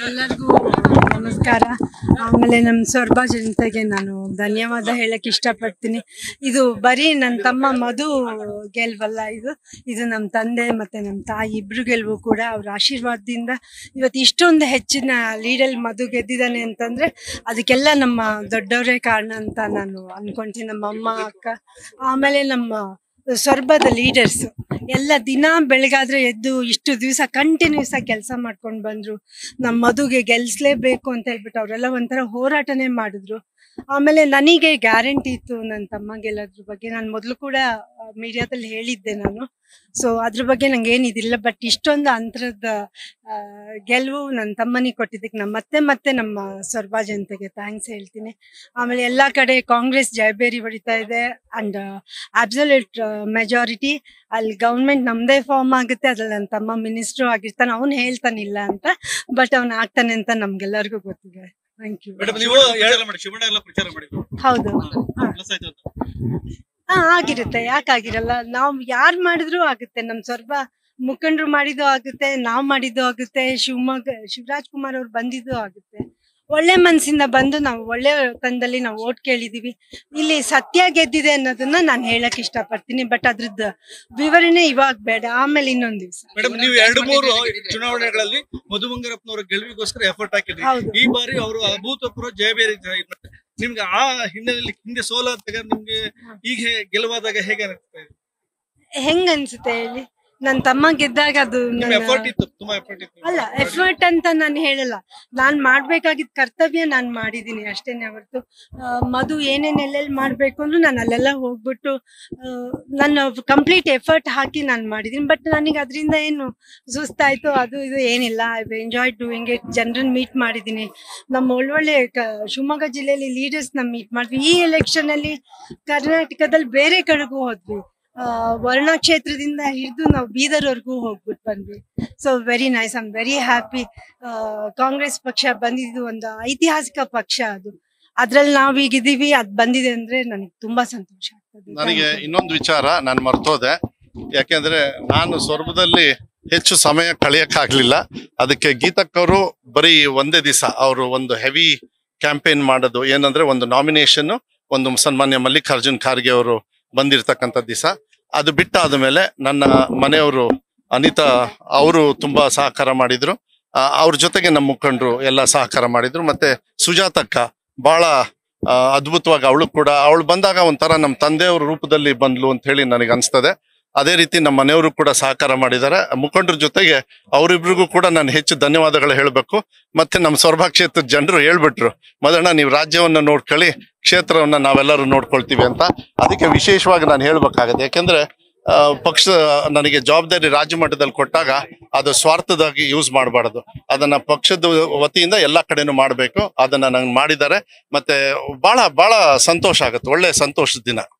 ಎಲ್ಲರಿಗೂ ನಮಸ್ಕಾರ ಆಮೇಲೆ ನಮ್ಮ ಸೊರ್ಬಾ ಜನತೆಗೆ ನಾನು ಧನ್ಯವಾದ ಹೇಳಕ್ ಇಷ್ಟಪಡ್ತೀನಿ ಇದು ಬರೀ ನನ್ನ ತಮ್ಮ ಮಧು ಗೆಲ್ವಲ್ಲ ಇದು ಇದು ನಮ್ಮ ತಂದೆ ಮತ್ತೆ ನಮ್ಮ ತಾಯಿ ಇಬ್ರು ಗೆಲುವು ಕೂಡ ಅವ್ರ ಆಶೀರ್ವಾದದಿಂದ ಇವತ್ತು ಇಷ್ಟೊಂದು ಹೆಚ್ಚಿನ ಲೀಡಲ್ಲಿ ಮಧು ಗೆದ್ದಿದ್ದಾನೆ ಅಂತಂದ್ರೆ ಅದಕ್ಕೆಲ್ಲ ನಮ್ಮ ದೊಡ್ಡವರೇ ಕಾರಣ ಅಂತ ನಾನು ಅನ್ಕೊಂತೀನಿ ನಮ್ಮ ಅಮ್ಮ ಅಕ್ಕ ಆಮೇಲೆ ನಮ್ಮ ಸೊರ್ಬದ ಲೀಡರ್ಸ್ ಎಲ್ಲ ದಿನ ಬೆಳಗಾದ್ರೆ ಎದ್ದು ಇಷ್ಟು ದಿವಸ ಕಂಟಿನ್ಯೂಸ್ ಆಗಿ ಕೆಲಸ ಮಾಡ್ಕೊಂಡು ಬಂದ್ರು ನಮ್ಮ ಮದುಗೆ ಗೆಲ್ಸ್ಲೇಬೇಕು ಅಂತ ಹೇಳ್ಬಿಟ್ಟು ಅವರೆಲ್ಲ ಒಂಥರ ಹೋರಾಟನೇ ಮಾಡಿದ್ರು ಆಮೇಲೆ ನನಗೆ ಗ್ಯಾರಂಟಿ ಇತ್ತು ನನ್ನ ತಮ್ಮ ಗೆಲ್ಲೋದ್ರ ಬಗ್ಗೆ ನಾನು ಮೊದಲು ಕೂಡ ಮೀಡಿಯಾದಲ್ಲಿ ಹೇಳಿದ್ದೆ ನಾನು ಸೊ ಅದ್ರ ಬಗ್ಗೆ ನಂಗೆ ಏನಿದಿಲ್ಲ ಬಟ್ ಇಷ್ಟೊಂದು ಅಂತರದ ಗೆಲುವು ನನ್ನ ತಮ್ಮನಿಗೆ ಕೊಟ್ಟಿದ್ದಕ್ಕೆ ನಮ್ಮ ಮತ್ತೆ ಮತ್ತೆ ನಮ್ಮ ಸೊರ್ಬಾ ಜನತೆಗೆ ಥ್ಯಾಂಕ್ಸ್ ಹೇಳ್ತೀನಿ ಆಮೇಲೆ ಎಲ್ಲಾ ಕಡೆ ಕಾಂಗ್ರೆಸ್ ಜಯಬೇರಿ ಹೊಡಿತಾ ಇದೆ ಅಂಡ್ ಅಬ್ಸಲ್ಯೂಟ್ ಮೆಜಾರಿಟಿ ಅಲ್ಲಿ ಗೌರ್ಮೆಂಟ್ ನಮ್ದೇ ಫಾರ್ಮ್ ಆಗುತ್ತೆ ಅದ್ರಲ್ಲಿ ನನ್ನ ತಮ್ಮ ಮಿನಿಸ್ಟ್ರು ಆಗಿರ್ತಾನೆ ಅವ್ನು ಹೇಳ್ತಾನಿಲ್ಲ ಅಂತ ಬಟ್ ಅವ್ನು ಆಗ್ತಾನೆ ಅಂತ ನಮ್ಗೆಲ್ಲರಿಗೂ ಗೊತ್ತಿದೆ ಥ್ಯಾಂಕ್ ಯು ಮೇಡಮ್ ನೀವು ಪ್ರಚಾರ ಮಾಡಿ ಶಿವಣ್ಣ ಎಲ್ಲ ಪ್ರಚಾರ ಮಾಡಿದ್ರು ಹೌದು ಹಾ. ಪ್ಲಸ್ ಆಯ್ತು ಅಂತ ಹಾ ಆಗಿರುತ್ತೆ ಯಾಕಾಗಿರಲ್ಲ ನಾವು ಯಾರು ಮಾಡಿದ್ರು ಆಗುತ್ತೆ ನಮ್ ಸ್ವಲ್ಪ ಮುಖಂಡರು ಮಾಡಿದ್ದು ಆಗುತ್ತೆ ನಾವ್ ಮಾಡಿದ್ದು ಆಗುತ್ತೆ ಶಿವಮೊಗ್ಗ ಶಿವರಾಜ್ ಕುಮಾರ್ ಅವ್ರು ಬಂದಿದ್ದು ಆಗುತ್ತೆ ಒಳ್ಳೆ ಮನ್ಸಿಂದ ಬಂದು ನಾವು ಒಳ್ಳೆ ತಂದಲ್ಲಿ ನಾವು ಓಟ್ ಕೇಳಿದೀವಿ ಇಲ್ಲಿ ಸತ್ಯ ಗೆದ್ದಿದೆ ಅನ್ನೋದನ್ನ ನಾನು ಹೇಳಕ್ ಇಷ್ಟಪಡ್ತೀನಿ ಬಟ್ ಅದ್ರದ್ದು ವಿವರಣೆ ಇವಾಗ ಬೇಡ ಆಮೇಲೆ ಇನ್ನೊಂದ್ ದಿವ್ಸ ಮೇಡಮ್ ನೀವು ಎರಡು ಮೂರು ಚುನಾವಣೆಗಳಲ್ಲಿ ಮಧು ಬಂಗಾರಪ್ಪನವರ ಗೆಲುವಿಗೋಸ್ಕರ ಎಫರ್ಟ್ ಹಾಕಿದ್ರಿ ಹೌದು. ಈ ಬಾರಿ ಅವರು ಅಭೂತಪೂರ್ವ ಜಯಬೇರಿ ಜಯ- ನಿಮ್ಗೆ ಆ ಹಿನ್ನೆಲೆಯಲ್ಲಿ ಹಿಂದೆ ಸೋಲಾದಾಗ ನಿಮ್ಗೆ ಈಗ ಗೆಲುವಾದಾಗ ಹೇಗೆ ಅನಿಸ್ತಾ ಇದೆ ಹೆಂಗ್ ಅನ್ಸುತ್ತೆ ಹೇಳಿ ನನ್ ತಮ್ಮ ಗೆದ್ದಾಗ ಅದು ನಿಮ್ಮ ನನ್ನ- ಎಫರ್ಟ್ ಇತ್ತು ತುಂಬಾ ಎಫರ್ಟ್ ಇತ್ತು ಅಲ್ಲ ಎಫರ್ಟ್ ಅಂತ ನಾನು ಹೇಳಲ್ಲ ನಾನ್ ಮಾಡ್ಬೇಕಾಗಿದ್ ಕರ್ತವ್ಯ ನಾನ್ ಮಾಡಿದೀನಿ ಅಷ್ಟೇನೆ ಹೊರತು ಆ, ಮಧು ಏನೇನ್ ಎಲ್ಲೆಲ್ಲಿ ಮಾಡ್ಬೇಕು ಅಂದ್ರೂ ನಾನು ಅಲ್ಲೆಲ್ಲ ಹೋಗ್ಬಿಟ್ಟು ಆ, ನನ್ನ ಕಂಪ್ಲೀಟ್ ಎಫರ್ಟ್ ಹಾಕಿ ನಾನು ಮಾಡಿದೀನಿ ಬಟ್ ನನಗೆ ಅದರಿಂದ ಏನು ಸುಸ್ತಾಯ್ತು ಅದು ಇದು ಏನಿಲ್ಲ ಐ ಎಂಜಾಯ್ ಡೂಯಿಂಗ್ ಇಟ್ ಜನರನ್ನ ಮೀಟ್ ಮಾಡಿದೀನಿ ನಮ್ಮ ಒಳ್ಳೊಳ್ಳೆ ಕ- ಶಿವಮೊಗ್ಗ ಜಿಲ್ಲೆಯಲ್ಲಿ ಲೀಡರ್ಸ್ ನ ಮೀಟ್ ಮಾಡಿದ್ವಿ ಈ ಎಲೆಕ್ಷನ್ ಅಲ್ಲಿ ಕರ್ನಾಟಕದಲ್ಲಿ ಬೇರೆ ಕಡೆಗೂ ಹೋದ್ವಿ ಆ, ವರ್ಣ ಕ್ಷೇತ್ರದಿಂದ ಹಿಡಿದು ನಾವು ಬೀದರ್ವರೆಗೂ ಹೋಗ್ಬಿಟ್ಟು ಬಂದ್ವಿ so very nice I'm very happy Congress ಪಕ್ಷ ಬಂದಿದ್ದು ಒಂದು ಐತಿಹಾಸಿಕ ಪಕ್ಷ ಅದು ಅದ್ರಲ್ಲಿ ನಾವೀಗ ಇದೀವಿ ಅದ್ ಬಂದಿದೆ ಅಂದ್ರೆ ನನಗೆ ತುಂಬಾ ಸಂತೋಷ ಆಗ್ತದೆ ನನಗೆ Thank you. ಇನ್ನೊಂದು ವಿಚಾರ ನಾನು ಮರ್ತೋದೆ ಯಾಕೆಂದ್ರೆ ನಾನು ಸ್ವರ್ಭದಲ್ಲಿ ಹೆಚ್ಚು ಸಮಯ ಕಳೆಯಕ್ಕಾಗ್ಲಿಲ್ಲ ಅದಕ್ಕೆ ಗೀತಕ್ಕವರು ಬರೀ ಒಂದೇ ದಿವಸ ಅವರು ಒಂದು ಹೆವಿ ಕ್ಯಾಂಪೇನ್ ಮಾಡೋದು ಏನಂದ್ರೆ ಒಂದು ನಾಮಿನೇಷನ್ ಒಂದು ಸನ್ಮಾನ್ಯ ಮಲ್ಲಿಕಾರ್ಜುನ್ ಖರ್ಗೆ ಅವರು ಬಂದಿರ್ತಕ್ಕಂಥ ದಿವಸ ಅದು ಬಿಟ್ಟಾದ ಮೇಲೆ ನನ್ನ ಮನೆಯವರು ಅನಿತಾ ಅವರು ತುಂಬಾ ಸಹಕಾರ ಮಾಡಿದ್ರು ಆ, ಅವ್ರ ಜೊತೆಗೆ ನಮ್ಮ ಮುಖಂಡರು ಎಲ್ಲ ಸಹಕಾರ ಮಾಡಿದ್ರು ಮತ್ತೆ ಸುಜಾತಕ್ಕ ಬಹಳ ಆ, ಅದ್ಭುತವಾಗಿ ಅವಳು ಕೂಡ ಅವಳು ಬಂದಾಗ ಒಂಥರ ನಮ್ಮ ತಂದೆಯವ್ರ ರೂಪದಲ್ಲಿ ಬಂದ್ಲು ಅಂತ ಹೇಳಿ ನನಗೆ ಅನ್ಸ್ತದೆ ಅದೇ ರೀತಿ ನಮ್ಮ ಮನೆಯವರು ಕೂಡ ಸಹಕಾರ ಮಾಡಿದ್ದಾರೆ ಮುಖಂಡರ ಜೊತೆಗೆ ಅವರಿಬ್ರಿಗೂ ಕೂಡ ನಾನು ಹೆಚ್ಚು ಧನ್ಯವಾದಗಳು ಹೇಳಬೇಕು ಮತ್ತೆ ನಮ್ಮ ಸೊರಬ ಕ್ಷೇತ್ರದ ಜನರು ಹೇಳ್ಬಿಟ್ರು ಮದಣ್ಣ ನೀವು ರಾಜ್ಯವನ್ನ ನೋಡ್ಕೊಳ್ಳಿ ಕ್ಷೇತ್ರವನ್ನ ನಾವೆಲ್ಲರೂ ನೋಡ್ಕೊಳ್ತೀವಿ ಅಂತ ಅದಕ್ಕೆ ವಿಶೇಷವಾಗಿ ನಾನು ಹೇಳ್ಬೇಕಾಗತ್ತೆ ಯಾಕೆಂದ್ರೆ ಆ, ಪಕ್ಷ ನನಗೆ ಜವಾಬ್ದಾರಿ ರಾಜ್ಯ ಮಟ್ಟದಲ್ಲಿ ಕೊಟ್ಟಾಗ ಅದು ಸ್ವಾರ್ಥದಾಗಿ ಯೂಸ್ ಮಾಡಬಾರದು ಅದನ್ನ ಪಕ್ಷದ ವತಿಯಿಂದ ಎಲ್ಲಾ ಕಡೆನೂ ಮಾಡಬೇಕು ಅದನ್ನ ನಂಗೆ ಮಾಡಿದ್ದಾರೆ ಮತ್ತೆ ಬಹಳ ಬಹಳ ಸಂತೋಷ ಆಗುತ್ತೆ ಒಳ್ಳೆ ಸಂತೋಷದ ದಿನ